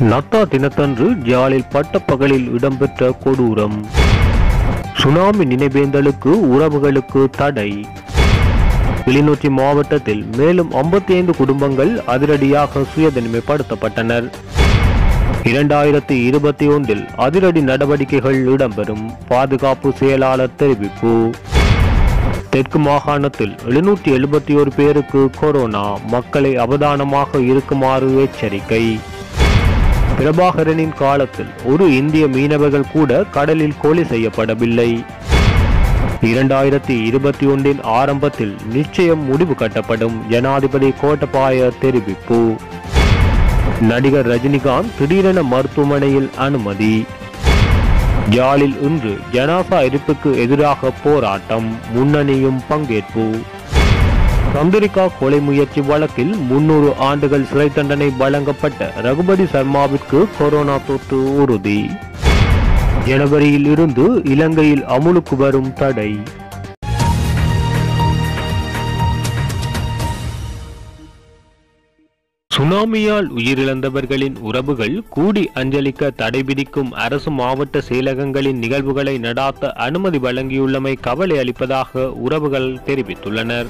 நத்தா தினத்தன்று ஜாலில் பட்டப்பகலில் இடம்பெற்ற கொடூரம் சுனாமி நினைவேந்தலுக்கு உறவுகளுக்கு தடை கிளிநொச்சி மாவட்டத்தில் மேலும் 55 குடும்பங்கள் அதிரடியாக சுயதனிமைப்படுத்தப்பட்டனர் இரண்டாயிரத்தி இருபத்தி ஒன்றில் அதிரடி நடவடிக்கைகள் இடம்பெறும் பாதுகாப்பு செயலாளர் தெரிவிப்பு தெற்கு மாகாணத்தில் எழுநூற்றி எழுபத்தி ஒரு பேருக்கு கொரோனா மக்களை அவதானமாக இருக்குமாறு எச்சரிக்கை பிரபாகரனின் காலத்தில் ஒரு இந்திய மீனவர்கள் கூட கடலில் கொலை செய்யப்படவில்லை இரண்டாயிரத்தி இருபத்தி ஒன்றின் ஆரம்பத்தில் நிச்சயம் முடிவு கட்டப்படும் ஜனாதிபதி கோட்டபாய தெரிவிப்பு நடிகர் ரஜினிகாந்த் திடீரென மருத்துவமனையில் அனுமதி யாழில் இன்று ஜனாசா எரிப்புக்கு எதிராக போராட்டம் முன்னணியும் பங்கேற்பு சந்திரிகா கொலை முயற்சி வழக்கில் முன்னூறு ஆண்டுகள் சிறை தண்டனை வழங்கப்பட்ட ரகுபதி சர்மாவிற்கு கொரோனா தொற்று உறுதி ஜனவரியில் இருந்து இலங்கையில் அமுலுக்கு வரும் தடை சுனாமியால் உயிரிழந்தவர்களின் உறவுகள் கூடி அஞ்சலிக்க தடை விதிக்கும் அரசு மாவட்ட செயலகங்களின் நிகழ்வுகளை நடாத்த அனுமதி வழங்கியுள்ளமை கவலை அளிப்பதாக உறவுகள் தெரிவித்துள்ளனர்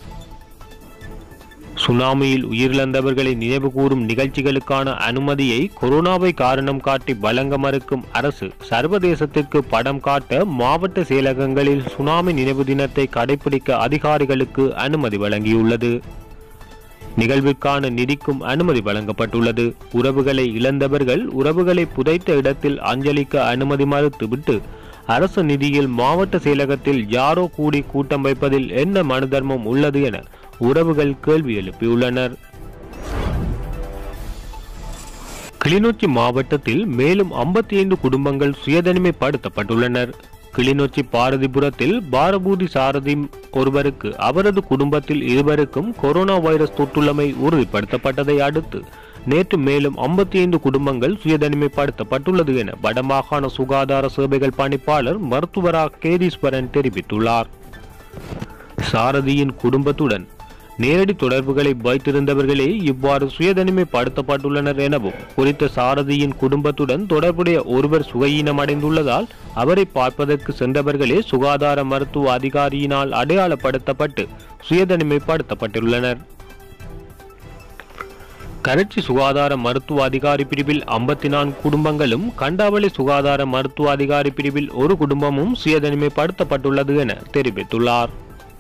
சுனாமியில் உயிரிழந்தவர்களை நினைவுகூரும் நிகழ்ச்சிகளுக்கான அனுமதியை கொரோனாவை காரணம் காட்டி வழங்க மறுக்கும் அரசு சர்வதேசத்திற்கு படம் காட்ட மாவட்ட செயலகங்களில் சுனாமி நினைவு தினத்தை கடைபிடிக்க அதிகாரிகளுக்கு அனுமதி வழங்கியுள்ளது நிகழ்விற்கான நிதிக்கும் அனுமதி வழங்கப்பட்டுள்ளது உறவுகளை இழந்தவர்கள் உறவுகளை புதைத்த இடத்தில் அஞ்சலிக்க அனுமதி மறுத்துவிட்டு அரசு நிதியில் மாவட்ட செயலகத்தில் யாரோ கூடி கூட்டம் வைப்பதில் என்ன மனுதர்மம் உள்ளது என உறவுகள் கேள்வி எழுப்பியுள்ளனர் கிளிநொச்சி மாவட்டத்தில் மேலும் 55 குடும்பங்கள் சுயதனிமைப்படுத்தப்பட்டுள்ளனர் கிளிநொச்சி பாரதிபுரத்தில் பாரபூதி சாரதி ஒருவருக்கு அவரது குடும்பத்தில் இருவருக்கும் கொரோனா வைரஸ் தொற்றுள்ளமை உறுதிப்படுத்தப்பட்டதை அடுத்து நேற்று மேலும் 55 குடும்பங்கள் சுயதனிமைப்படுத்தப்பட்டுள்ளது என வடமாகாண சுகாதார சேவைகள் பணிப்பாளர் மருத்துவரா கேதீஸ்வரன் தெரிவித்துள்ளார் சாரதியின் குடும்பத்துடன் நேரடி தொடர்புகளை வைத்திருந்தவர்களே இவ்வாறு சுயதனிமைப்படுத்தப்பட்டுள்ளனர் எனவும் குறித்த சாரதியின் குடும்பத்துடன் தொடர்புடைய ஒருவர் சுகையீனமடைந்துள்ளதால் அவரை பார்ப்பதற்கு சென்றவர்களே சுகாதார மருத்துவ அதிகாரியினால் அடையாளப்படுத்தப்பட்டு சுயதனிமைப்படுத்தப்பட்டுள்ளனர் கரட்சி சுகாதார மருத்துவ அதிகாரி பிரிவில் ஐம்பத்தி நான்கு குடும்பங்களும் கண்டாவளி சுகாதார மருத்துவ அதிகாரி பிரிவில் ஒரு குடும்பமும் சுயதனிமைப்படுத்தப்பட்டுள்ளது என தெரிவித்துள்ளார்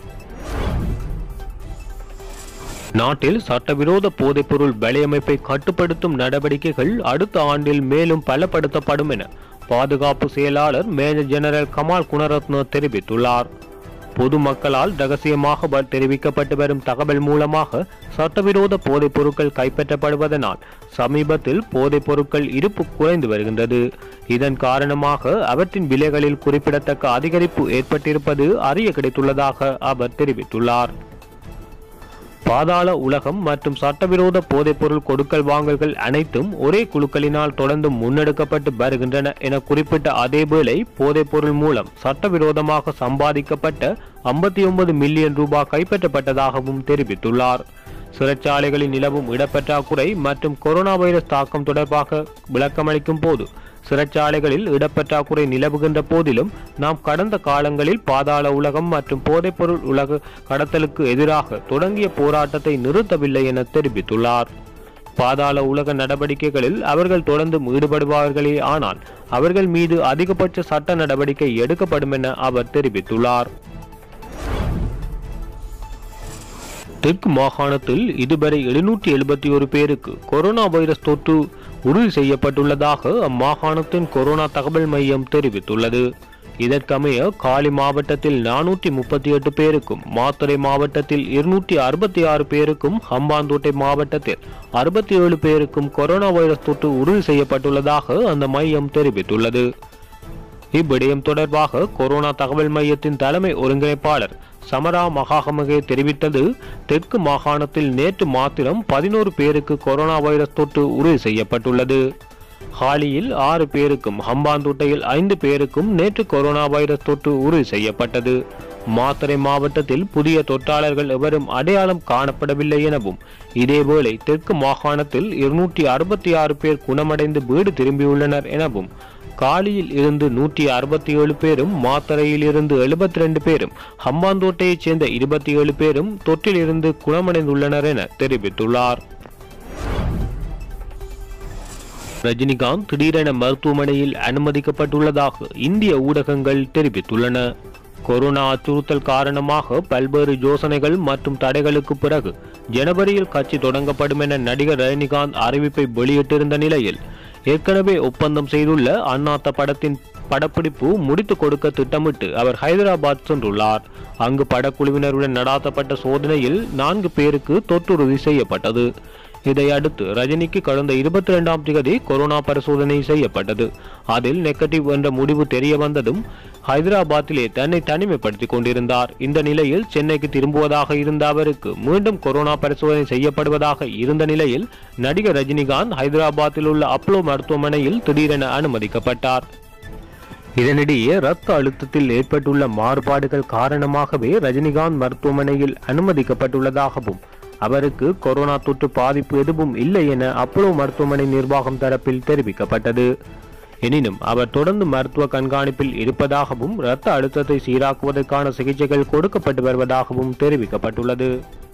நாட்டில் சட்டவிரோத போதைப்பொருள் வலையமைப்பை கட்டுப்படுத்தும் நடவடிக்கைகள் அடுத்த ஆண்டில் மேலும் பலப்படுத்தப்படும் என பாதுகாப்பு செயலாளர் மேஜர் ஜெனரல் கமால் குணரத்ன தெரிவித்துள்ளார் பொதுமக்களால் ரகசியமாக வ- தெரிவிக்கப்பட்டு வரும் தகவல் மூலமாக சட்டவிரோத போதைப் பொருட்கள் கைப்பற்றப்படுவதனால் சமீபத்தில் போதைப் பொருட்கள் இருப்பு குறைந்து வருகின்றது இதன் காரணமாக அவற்றின் விலைகளில் குறிப்பிடத்தக்க அதிகரிப்பு ஏற்பட்டிருப்பது அறிய கிடைத்துள்ளதாக அவர் தெரிவித்துள்ளார் பாதாள உலகம் மற்றும் சட்டவிரோத போதைப்பொருள் கொடுக்கல் வாங்கல்கள் அனைத்தும் ஒரே குழுக்களினால் தொடர்ந்து முன்னெடுக்கப்பட்டு வருகின்றன என குறிப்பிட்ட அதேவேளை போதைப்பொருள் மூலம் சட்டவிரோதமாக சம்பாதிக்கப்பட்ட 59 மில்லியன் ரூபாய் கைப்பற்றப்பட்டதாகவும் தெரிவித்துள்ளார் சிறைச்சாலைகளில் நிலவும் இடப்பற்றாக்குறை மற்றும் கொரோனா வைரஸ் தாக்கம் தொடர்பாக விளக்கமளிக்கும் போது சிறைச்சாலைகளில் இடப்பற்றாக்குறை நிலவுகின்ற போதிலும் நாம் கடந்த காலங்களில் பாதாள உலகம் மற்றும் போதைப்பொருள் உலக கடத்தலுக்கு எதிராக தொடங்கிய போராட்டத்தை நிறுத்தவில்லை என தெரிவித்துள்ளார் பாதாள உலக நடவடிக்கைகளில் அவர்கள் தொடர்ந்து ஈடுபடுவார்களே ஆனால் அவர்கள் மீது அதிகபட்ச சட்ட நடவடிக்கை எடுக்கப்படும் என அவர் தெரிவித்துள்ளார் தெற்கு மாகாணத்தில் இதுவரை எழுநூற்றி எழுபத்தி ஒரு பேருக்கு கொரோனா வைரஸ் தொற்று உறுதி செய்யப்பட்டுள்ளதாக அம்மாகாணத்தின் கொரோனா தகவல் மையம் தெரிவித்துள்ளது இதற்கமைய காலி மாவட்டத்தில் நானூற்றி முப்பத்தி எட்டு பேருக்கும் மாத்தறை மாவட்டத்தில் இருநூற்றி அறுபத்தி ஆறு பேருக்கும் ஹம்பாந்தோட்டை மாவட்டத்தில் அறுபத்தி ஏழு பேருக்கும் கொரோனா வைரஸ் தொற்று உறுதி செய்யப்பட்டுள்ளதாக அந்த மையம் தெரிவித்துள்ளது இவ்விடயம் தொடர்பாக கொரோனா தகவல் மையத்தின் தலைமை ஒருங்கிணைப்பாளர் சமரா மகாகமகே தெரிவித்தது தெற்கு மாகாணத்தில் நேற்று மாத்திரம் பதினோரு பேருக்கு கொரோனா வைரஸ் தொற்று உறுதி செய்யப்பட்டுள்ளது ஹாலியில் ஆறு பேருக்கும் ஹம்பாந்தோட்டையில் ஐந்து பேருக்கும் நேற்று கொரோனா வைரஸ் தொற்று உறுதி செய்யப்பட்டது மாத்தறை மாவட்டத்தில் புதிய தொற்றாளர்கள் எவரும் அடையாளம் காணப்படவில்லை எனவும் இதேவேளை தெற்கு மாகாணத்தில் இருநூற்றி அறுபத்தி ஆறு பேர் குணமடைந்து வீடு திரும்பியுள்ளனர் எனவும் காலியில் இருந்து நூற்றி அறுபத்தி ஏழு பேரும் மாத்தறையில் இருந்து எழுபத்தி ரெண்டு பேரும் ஹம்பாந்தோட்டையைச் சேர்ந்த இருபத்தி ஏழு பேரும் தொற்றில் இருந்து குணமடைந்துள்ளனர் என தெரிவித்துள்ளார் ரஜினிகாந்த் திடீரென மருத்துவமனையில் அனுமதிக்கப்பட்டுள்ளதாக இந்திய ஊடகங்கள் தெரிவித்துள்ளன கொரோனா அச்சுறுத்தல் காரணமாக பல்வேறு யோசனைகள் மற்றும் தடைகளுக்கு பிறகு ஜனவரியில் கட்சி தொடங்கப்படும் என நடிகர் ரஜினிகாந்த் அறிவிப்பை வெளியிட்டிருந்த நிலையில் ஏற்கனவே ஒப்பந்தம் செய்துள்ள அண்ணாத்த படத்தின் படப்பிடிப்பு முடித்து கொடுக்க திட்டமிட்டு அவர் ஹைதராபாத் சென்றுள்ளார் அங்கு படக்குழுவினருடன் நடாத்தப்பட்ட சோதனையில் நான்கு பேருக்கு தொற்றுறுதி செய்யப்பட்டது இதை அடுத்து ரஜினிக்கு கடந்த இருபத்தி இரண்டாம் தேதி கொரோனா பரிசோதனை செய்யப்பட்டது அதில் நெகட்டிவ் என்ற முடிவு தெரிய வந்ததும் ஹைதராபாத்திலே தன்னை தனிமைப்படுத்திக் கொண்டிருந்தார் இந்த நிலையில் சென்னைக்கு திரும்புவதாக இருந்த அவருக்கு மீண்டும் கொரோனா பரிசோதனை செய்யப்படுவதாக இருந்த நிலையில் நடிகர் ரஜினிகாந்த் ஹைதராபாத்தில் உள்ள அப்பலோ மருத்துவமனையில் திடீரென அனுமதிக்கப்பட்டார் இதனிடையே இரத்த அழுத்தத்தில் ஏற்பட்டுள்ள மாறுபாடுகள் காரணமாகவே ரஜினிகாந்த் மருத்துவமனையில் அனுமதிக்கப்பட்டுள்ளதாகவும் அவருக்கு கொரோனா தொற்று பாதிப்பு எதுவும் இல்லை என அப்போலோ மருத்துவமனை நிர்வாகம் தரப்பில் தெரிவிக்கப்பட்டது எனினும் அவர் தொடர்ந்து மருத்துவ கண்காணிப்பில் இருப்பதாகவும் இரத்த அழுத்தத்தை சீராக்குவதற்கான சிகிச்சைகள் கொடுக்கப்பட்டு வருவதாகவும் தெரிவிக்கப்பட்டுள்ளது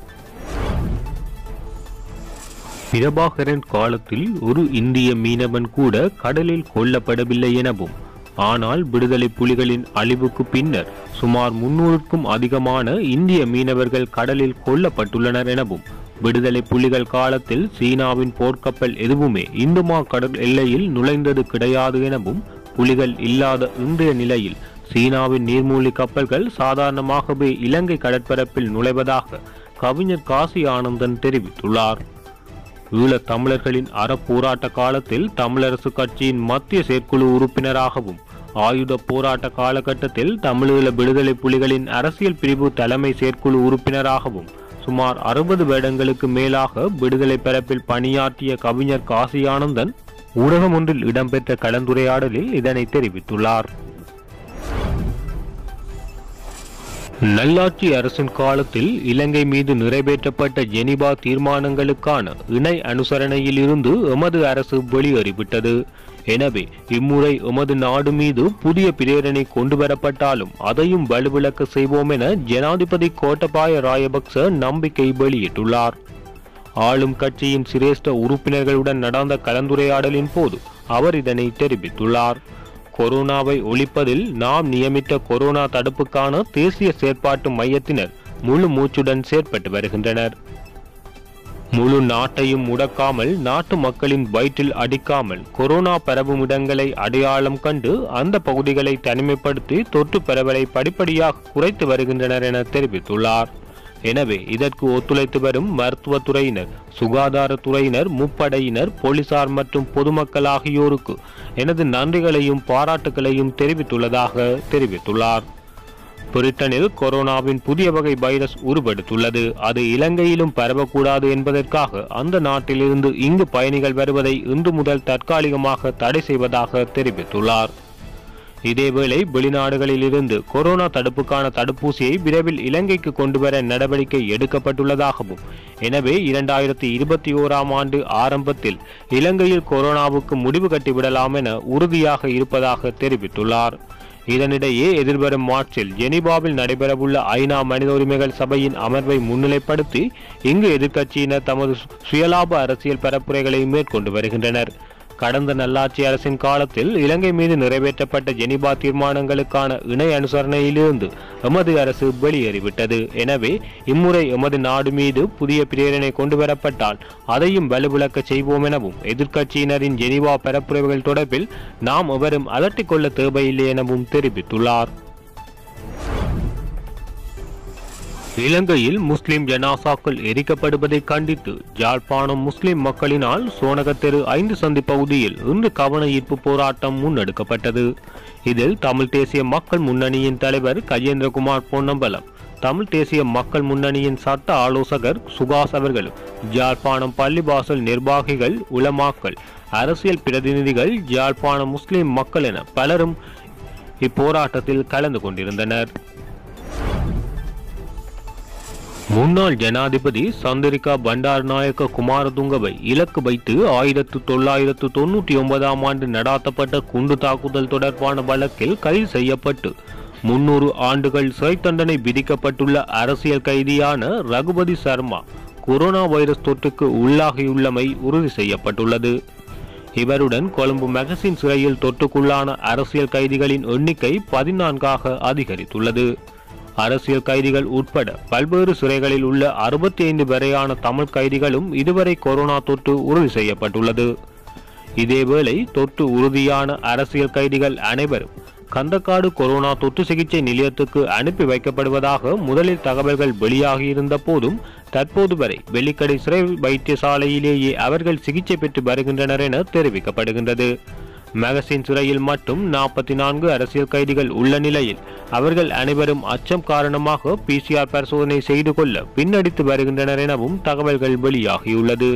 பிரபாகரன் காலத்தில் ஒரு இந்திய மீனவன் கூட கடலில் கொல்லப்படவில்லை எனவும் ஆனால் விடுதலை புலிகளின் அழிவுக்கு பின்னர் சுமார் முன்னூறுக்கும் அதிகமான இந்திய மீனவர்கள் கடலில் கொல்லப்பட்டுள்ளனர் எனவும் விடுதலை புலிகள் காலத்தில் சீனாவின் போர்க்கப்பல் எதுவுமே இந்துமா கடல் எல்லையில் நுழைந்தது கிடையாது எனவும் புலிகள் இல்லாத இன்றைய நிலையில் சீனாவின் நீர்மூழ்கி கப்பல்கள் சாதாரணமாகவே இலங்கை கடற்பரப்பில் நுழைவதாக கவிஞர் காசி ஆனந்தன் தெரிவித்துள்ளார் ஈழத் தமிழர்களின் அறப்போராட்ட காலத்தில் தமிழரசு கட்சியின் மத்திய செயற்குழு உறுப்பினராகவும் ஆயுத போராட்ட காலகட்டத்தில் தமிழீழ விடுதலை புலிகளின் அரசியல் பிரிவு தலைமை செயற்குழு உறுப்பினராகவும் சுமார் அறுபது வருடங்களுக்கு மேலாக விடுதலை பரப்பில் பணியாற்றிய கவிஞர் காசி ஆனந்தன் ஊடகம் ஒன்றில் இடம்பெற்ற கலந்துரையாடலில் இதனை தெரிவித்துள்ளார் நல்லாட்சி அரசின் காலத்தில் இலங்கை மீது நிறைவேற்றப்பட்ட ஜெனிவா தீர்மானங்களுக்கான இணை அனுசரணையில் இருந்து எமது அரசு வெளியேறிவிட்டது எனவே இம்முறை எமது நாடு மீது புதிய பிரேரணை கொண்டு வரப்பட்டாலும் அதையும் வலுவிளக்க செய்வோம் என ஜனாதிபதி கோட்டபாய ராயபக்ச நம்பிக்கை வெளியிட்டுள்ளார் ஆளும் கட்சியின் சிரேஷ்ட உறுப்பினர்களுடன் நடந்த கலந்துரையாடலின் போது அவர் இதனை தெரிவித்துள்ளார் கொரோனாவை ஒழிப்பதில் நாம் நியமித்த கொரோனா தடுப்புக்கான தேசிய செயற்பாட்டு மையத்தினர் முழு மூச்சுடன் செயற்பட்டு வருகின்றனர் முழு நாட்டையும் முடக்காமல் நாட்டு மக்களின் வயிற்றில் அடிக்காமல் கொரோனா பரவும் இடங்களை அடையாளம் கண்டு அந்த பகுதிகளை தனிமைப்படுத்தி தொற்று பரவலை படிப்படியாக குறைத்து வருகின்றனர் என தெரிவித்துள்ளார் எனவே இதற்கு ஒத்துழைத்து வரும் மருத்துவத்துறையினர் சுகாதாரத்துறையினர் முப்படையினர் போலீசார் மற்றும் பொதுமக்கள் ஆகியோருக்கு எனது நன்றிகளையும் பாராட்டுகளையும் தெரிவித்துள்ளதாக தெரிவித்துள்ளார் பிரிட்டனில் கொரோனாவின் புதிய வகை வைரஸ் உருவெடுத்துள்ளது அது இலங்கையிலும் பரவக்கூடாது என்பதற்காக அந்த நாட்டிலிருந்து இங்கு பயணிகள் வருவதை இன்று முதல் தற்காலிகமாக தடை செய்வதாக தெரிவித்துள்ளார் இதேவேளை வெளிநாடுகளில் இருந்து கொரோனா தடுப்புக்கான தடுப்பூசியை விரைவில் இலங்கைக்கு கொண்டுவர நடவடிக்கை எடுக்கப்பட்டுள்ளதாகவும் எனவே இரண்டாயிரத்தி இருபத்தி ஓராம் ஆண்டு ஆரம்பத்தில் இலங்கையில் கொரோனாவுக்கு முடிவு கட்டிவிடலாம் என உறுதியாக இருப்பதாக தெரிவித்துள்ளார் இதனிடையே எதிர்வரும் மார்ச்சில் ஜெனீவாவில் நடைபெறவுள்ள ஐநா மனித உரிமைகள் சபையின் அமர்வை முன்னிலைப்படுத்தி இங்கு எதிர்க்கட்சியினர் தமது சுயலாப அரசியல் பரப்புரைகளை மேற்கொண்டு வருகின்றனர் கடந்த நல்லாட்சி அரசின் காலத்தில் இலங்கை மீது நிறைவேற்றப்பட்ட ஜெனிபா தீர்மானங்களுக்கான இணை அனுசரணையிலிருந்து எமது அரசு வெளியேறிவிட்டது எனவே இம்முறை எமது நாடு மீது புதிய பிரேரணை கொண்டுவரப்பட்டால் அதையும் வலுவிளக்க செய்வோம் எனவும் எதிர்க்கட்சியினரின் ஜெனிவா பரப்புரைகள் தொடர்பில் நாம் எவரும் அலட்டிக் கொள்ள தேவையில்லை எனவும் தெரிவித்துள்ளார் இலங்கையில் முஸ்லிம் ஜனாசாக்கள் எரிக்கப்படுவதை கண்டித்து யாழ்ப்பாணம் முஸ்லிம் மக்களினால் சோனகத்தெரு ஐந்து சந்தி பகுதியில் இன்று கவன ஈர்ப்பு போராட்டம் முன்னெடுக்கப்பட்டது இதில் தமிழ் தேசிய மக்கள் முன்னணியின் தலைவர் கஜேந்திரகுமார் பொன்னம்பலம் தமிழ் தேசிய மக்கள் முன்னணியின் சட்ட ஆலோசகர் சுகாஸ் அவர்களும் யாழ்ப்பாணம் பள்ளிவாசல் நிர்வாகிகள் உலமாக்கள் அரசியல் பிரதிநிதிகள் யாழ்ப்பாணம் முஸ்லிம் மக்கள் என பலரும் இப்போராட்டத்தில் கலந்து கொண்டிருந்தனர் முன்னாள் ஜனாதிபதி சந்திரிகா பண்டாரநாயக்க குமாரதுங்கவை இலக்கு வைத்து ஆயிரத்து தொள்ளாயிரத்து தொன்னூற்றி ஒன்பதாம் ஆண்டு நடாத்தப்பட்ட குண்டு தாக்குதல் தொடர்பான வழக்கில் கைது செய்யப்பட்டு முன்னூறு ஆண்டுகள் சிறை தண்டனை விதிக்கப்பட்டுள்ள அரசியல் கைதியான ரகுபதி சர்மா கொரோனா வைரஸ் தொற்றுக்கு உள்ளாகியுள்ளமை உறுதி செய்யப்பட்டுள்ளது இவருடன் கொழும்பு மெகசின் சிறையில் தொற்றுக்குள்ளான அரசியல் கைதிகளின் எண்ணிக்கை பதினான்காக அதிகரித்துள்ளது அரசியல் கைதிகள் உட்பட பல்வேறு சிறைகளில் உள்ள அறுபத்தி ஐந்து வரையான தமிழ் கைதிகளும் இதுவரை கொரோனா தொற்று உறுதி செய்யப்பட்டுள்ளது இதேவேளை தொற்று உறுதியான அரசியல் கைதிகள் அனைவரும் கந்தக்காடு கொரோனா தொற்று சிகிச்சை நிலையத்துக்கு அனுப்பி வைக்கப்படுவதாக முதலில் தகவல்கள் வெளியாகியிருந்த போதும் தற்போது வரை வெள்ளிக்கடை சிறை வைத்தியசாலையிலேயே அவர்கள் சிகிச்சை பெற்று வருகின்றனர் என தெரிவிக்கப்படுகின்றது மகசின் சிறையில் மட்டும் நாற்பத்தி நான்கு அரசியல் கைதிகள் உள்ள நிலையில் அவர்கள் அனைவரும் அச்சம் காரணமாக பிசிஆர் பரிசோதனை செய்து கொள்ள பின்னடித்து வருகின்றனர் எனவும் தகவல்கள் வெளியாகியுள்ளது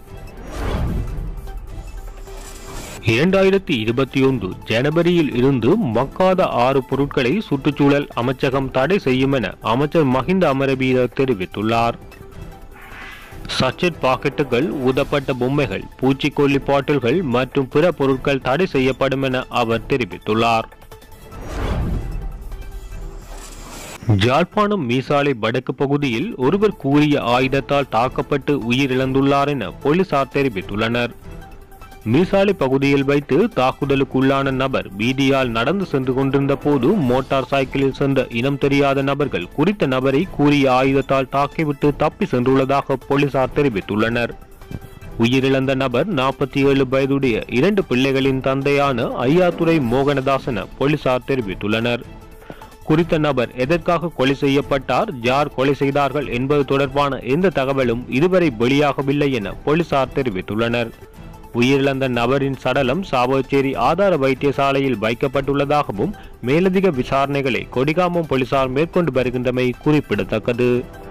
இரண்டாயிரத்தி இருபத்தி ஒன்று ஜனவரியில் இருந்து மக்காத ஆறு பொருட்களை சுற்றுச்சூழல் அமைச்சகம் தடை செய்யும் என அமைச்சர் மஹிந்த அமரவீர தெரிவித்துள்ளார் சச்செட் பாக்கெட்டுகள் ஊதப்பட்ட பொம்மைகள் பூச்சிக்கொல்லி பாட்டில்கள் மற்றும் பிற பொருட்கள் தடை செய்யப்படும் என அவர் தெரிவித்துள்ளார் ஜாழ்ப்பாணம் மீசாலை வடக்கு பகுதியில் ஒருவர் கூறிய ஆயுதத்தால் தாக்கப்பட்டு உயிரிழந்துள்ளார் என போலீசார் தெரிவித்துள்ளனர் மீசாலை பகுதியில் வைத்து தாக்குதலுக்குள்ளான நபர் வீதியால் நடந்து சென்று கொண்டிருந்த போது மோட்டார் சைக்கிளில் சென்ற இனம் தெரியாத நபர்கள் குறித்த நபரை கூறிய ஆயுதத்தால் தாக்கிவிட்டு தப்பி சென்றுள்ளதாக போலீசார் தெரிவித்துள்ளனர் உயிரிழந்த நபர் நாற்பத்தி ஏழு வயதுடைய இரண்டு பிள்ளைகளின் தந்தையான ஐயாத்துறை மோகனதாசன போலீசார் தெரிவித்துள்ளனர் குறித்த நபர் எதற்காக கொலை செய்யப்பட்டார் யார் கொலை செய்தார்கள் என்பது தொடர்பான எந்த தகவலும் இதுவரை வெளியாகவில்லை என போலீசார் தெரிவித்துள்ளனர் உயிரிழந்த நபரின் சடலம் சாவச்சேரி ஆதார வைத்தியசாலையில் வைக்கப்பட்டுள்ளதாகவும் மேலதிக விசாரணைகளை கொடிகாமம் போலீசார் மேற்கொண்டு வருகின்றமை குறிப்பிடத்தக்கது